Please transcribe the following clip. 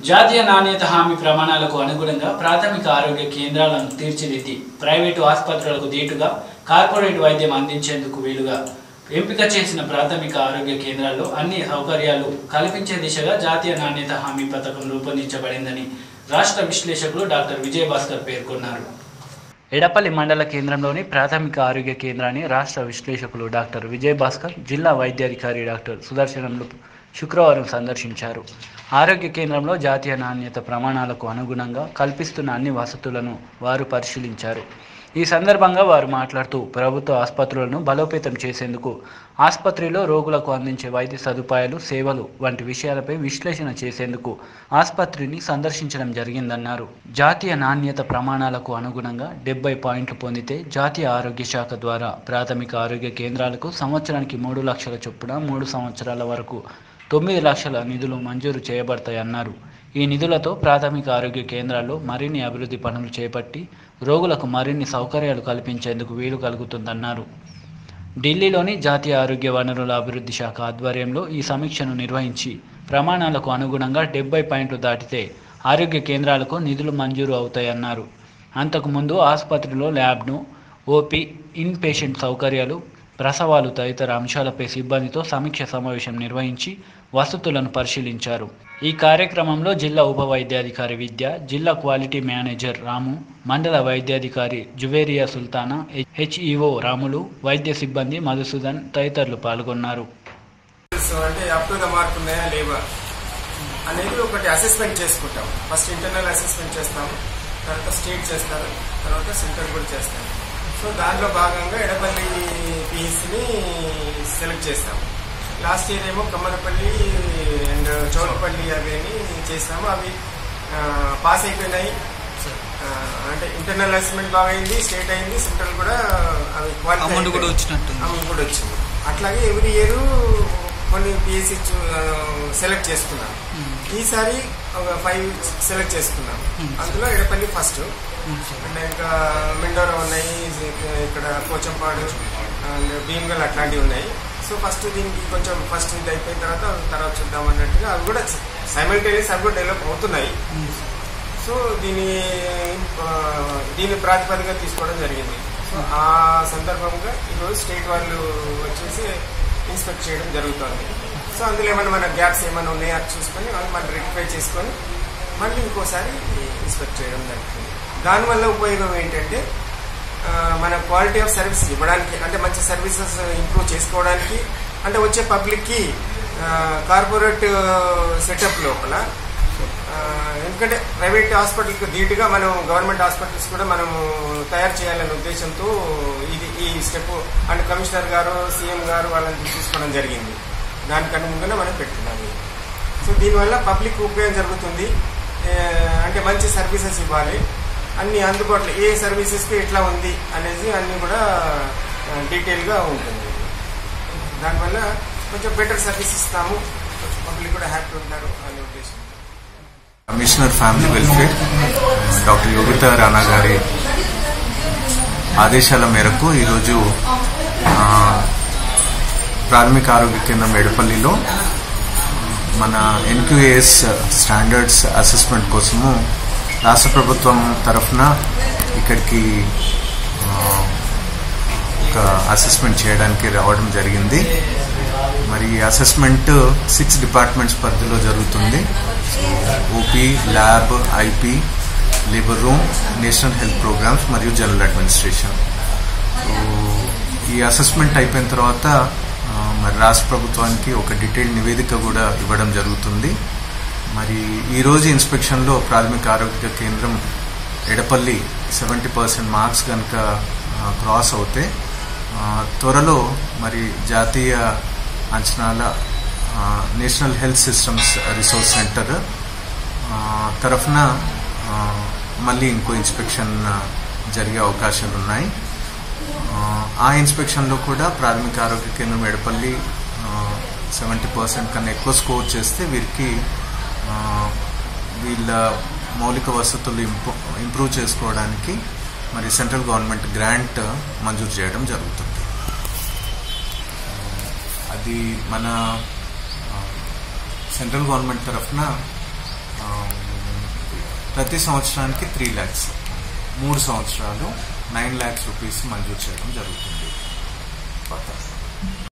జాతీయ నాణ్యత హామీ ప్రమాణాలకు అనుగుణంగా ప్రాథమిక ఆరోగ్య కేంద్రాలను తీర్చిదిద్ది ప్రైవేటు ఆసుపత్రులకు దీటుగా కార్పొరేట్ వైద్యం అందించేందుకు వీలుగా ఎంపిక చేసిన ప్రాథమిక ఆరోగ్య కేంద్రాల్లో అన్ని సౌకర్యాలు కల్పించే దిశగా జాతీయ నాణ్యత హామీ పథకం రూపొందించబడిందని రాష్ట్ర విశ్లేషకులు డాక్టర్ విజయభాస్కర్ పేర్కొన్నారు ఎడపల్లి మండల కేంద్రంలోని ప్రాథమిక ఆరోగ్య కేంద్రాన్ని రాష్ట్ర విశ్లేషకులు డాక్టర్ విజయ్ భాస్కర్ జిల్లా వైద్యాధికారి డాక్టర్ సుదర్శనంలు శుక్రవారం సందర్శించారు ఆరోగ్య కేంద్రంలో జాతీయ నాణ్యత ప్రమాణాలకు అనుగుణంగా కల్పిస్తున్న అన్ని వసతులను వారు పరిశీలించారు ఈ సందర్భంగా వారు మాట్లాడుతూ ప్రభుత్వ ఆసుపత్రులను బలోపేతం చేసేందుకు ఆసుపత్రిలో రోగులకు అందించే వైద్య సదుపాయాలు సేవలు వంటి విషయాలపై విశ్లేషణ చేసేందుకు ఆసుపత్రిని సందర్శించడం జరిగిందన్నారు జాతీయ నాణ్యత ప్రమాణాలకు అనుగుణంగా డెబ్బై పాయింట్లు పొందితే జాతీయ ఆరోగ్య శాఖ ద్వారా ప్రాథమిక ఆరోగ్య కేంద్రాలకు సంవత్సరానికి మూడు లక్షల చొప్పున మూడు సంవత్సరాల వరకు తొమ్మిది లక్షల నిధులు మంజూరు చేయబడతాయన్నారు ఈ నిధులతో ప్రాథమిక ఆరోగ్య కేంద్రాల్లో మరిన్ని అభివృద్ధి పనులు చేపట్టి రోగులకు మరిన్ని సౌకర్యాలు కల్పించేందుకు వీలు కలుగుతుందన్నారు ఢిల్లీలోని జాతీయ ఆరోగ్య వనరుల అభివృద్ధి శాఖ ఆధ్వర్యంలో ఈ సమీక్షను నిర్వహించి ప్రమాణాలకు అనుగుణంగా డెబ్బై పాయింట్లు దాటితే ఆరోగ్య కేంద్రాలకు నిధులు మంజూరు అవుతాయన్నారు అంతకుముందు ఆసుపత్రిలో ల్యాబ్ను ఓపీ ఇన్ పేషెంట్ సౌకర్యాలు ప్రసవాలు తదితర అంశాలపై సిబ్బందితో సమీక్ష సమావేశం నిర్వహించి వసతులను పరిశీలించారు ఈ కార్యక్రమంలో జిల్లా ఉప వైద్యాధికారి విద్య జిల్లా క్వాలిటీ మేనేజర్ రాము మండల వైద్యాధికారి జువేరియా సుల్తానా హెచ్ఈఓ రాములు వైద్య సిబ్బంది మధుసూదన్ తదితరులు పాల్గొన్నారు సో అంటే అప్ టు ద మార్క్ ఉన్నాయా లేవా అనేది ఒకటి అసెస్మెంట్ చేసుకుంటాం ఫస్ట్ ఇంటర్నల్ అసెస్మెంట్ చేస్తాము తర్వాత స్టేట్ చేస్తారు తర్వాత సెంటర్ కూడా చేస్తాం సో దాంట్లో భాగంగా ఎడపల్లి పిహెచ్ని సెలెక్ట్ చేస్తాం లాస్ట్ ఇయర్ ఏమో కమ్మరపల్లి అండ్ చౌడపల్లి అవి అని చేసాము అవి పాస్ అయిపోయినాయి ఆ, అంటే ఇంటర్నల్ అసెస్మెంట్ బాగా అయింది స్టేట్ అయింది సెంట్రల్ కూడా అవి qualify అమౌంట్ కూడా అయిపోయాయి. వచ్చినట్టు అమౌంట్ కూడా వచ్చింది అట్లాగే ఎవ్రీ ఇయర్ కొన్ని పిఎస్సి సెలెక్ట్ చేసుకున్నాం ఈసారి ఒక ఫైవ్ సెలెక్ట్ చేసుకున్నాం Hmm. అందులో ఎడపల్లి ఫస్ట్ అండ్ ఇంకా మెండోరా ఉన్నాయి ఇక్కడ పోచంపాడు అండ్ భీమ్గల్ అట్లాంటివి ఉన్నాయి సో ఫస్ట్ దీనికి కొంచెం ఫస్ట్ ఇది అయిపోయిన తర్వాత తర్వాత చూద్దాం అన్నట్టుగా అవి కూడా సైమల్టేనియస్ అవి కూడా డెవలప్ అవుతున్నాయి సో దీని ఆ, దీని ప్రాతిపదికగా తీసుకోవడం జరిగింది సో ఆ సందర్భంగా ఈరోజు స్టేట్ వాళ్ళు వచ్చేసి ఇన్స్పెక్ట్ చేయడం జరుగుతుంది సో అందులో ఏమైనా మన గ్యాప్స్ ఏమైనా ఉన్నాయా అది చూసుకొని వాళ్ళు మనం రెక్టిఫై చేసుకొని మళ్ళీ ఇంకోసారి ఇన్స్పెక్ట్ చేయడం జరుగుతుంది దానివల్ల ఉపయోగం ఏంటంటే ఆ, మన క్వాలిటీ ఆఫ్ సర్వీస్ ఇవ్వడానికి అంటే మంచి సర్వీసెస్ ఇంప్రూవ్ చేసుకోవడానికి అంటే వచ్చే పబ్లిక్కి కార్పొరేట్ సెటప్ లోపల ఆ, ఎందుకంటే ప్రైవేట్ హాస్పిటల్కి ధీటుగా మనం గవర్నమెంట్ హాస్పిటల్స్ కూడా మనము తయారు చేయాలనే ఉద్దేశంతో ఇది ఈ స్టెప్ అండ్ కమిషనర్ గారు సీఎం గారు వాళ్ళని తీసుకోవడం జరిగింది దానికన్నా ముందునే మనం పెట్టుకున్నాము సో దీనివల్ల పబ్లిక్ ఉపయోగం జరుగుతుంది ఏ, అంటే మంచి సర్వీసెస్ ఇవ్వాలి అన్ని అందుబాటులో ఏ సర్వీసెస్కి ఎట్లా ఉంది అనేది అన్ని కూడా డీటెయిల్గా ఉంటుంది దానివల్ల కొంచెం బెటర్ సర్వీస్ ఇస్తాము పబ్లిక్ కూడా హ్యాపీ ఉంటారు అనే ఉద్దేశం commissioner family welfare doctor Yogita Rana గారి ఆదేశాల మేరకు ఈరోజు ఆ, ప్రాథమిక ఆరోగ్య కేంద్రం ఎడపల్లిలో మన ఎన్క్యూఏఎస్ స్టాండర్డ్స్ అసెస్మెంట్ కోసము రాష్ట్ర ప్రభుత్వం తరఫున ఇక్కడికి ఆ, ఒక అసెస్మెంట్ చేయడానికి రావడం జరిగింది మరి ఈ అసెస్మెంట్ సిక్స్ డిపార్ట్మెంట్స్ పరిధిలో జరుగుతుంది OP lab IP labour room national health programmes మరియు జనరల్ అడ్మినిస్ట్రేషన్ సో ఈ అసెస్మెంట్ అయిపోయిన తర్వాత ఆ, మరి రాష్ట్ర ప్రభుత్వానికి ఒక డీటెయిల్ నివేదిక కూడా ఇవ్వడం జరుగుతుంది మరి ఈరోజు ఇన్స్పెక్షన్లో ప్రాథమిక ఆరోగ్య కేంద్రం ఎడపల్లి సెవెంటీ పర్సెంట్ మార్క్స్ కనుక క్రాస్ అవుతే ఆ, త్వరలో మరి జాతీయ అంచనాల ఆ, national health systems resource centre ఆ, తరఫున ఆ, మళ్ళీ ఇంకో ఇన్స్పెక్షన్ ఆ, జరిగే అవకాశాలు ఉన్నాయి ఆ, ఆ ఇన్స్పెక్షన్లో కూడా ప్రాథమిక ఆరోగ్య కేంద్రం ఎడపల్లి సెవెంటీ పర్సెంట్ కన్నా ఎక్కువ స్కోర్ చేస్తే వీరికి ఆ, వీళ్ళ మౌలిక వసతులు ఇంప్రూ ఇంప్రూవ్ చేసుకోవడానికి మరి సెంట్రల్ గవర్నమెంట్ గ్రాంట్ మంజూరు చేయడం జరుగుతుంది అది మన ఆ, సెంట్రల్ గవర్నమెంట్ తరఫున ఆ, ప్రతి సంవత్సరానికి త్రీ ల్యాక్స్ మూడు సంవత్సరాలు నైన్ ల్యాక్స్ రూపీస్ మంజూరు చేయడం జరుగుతుంది కొత్త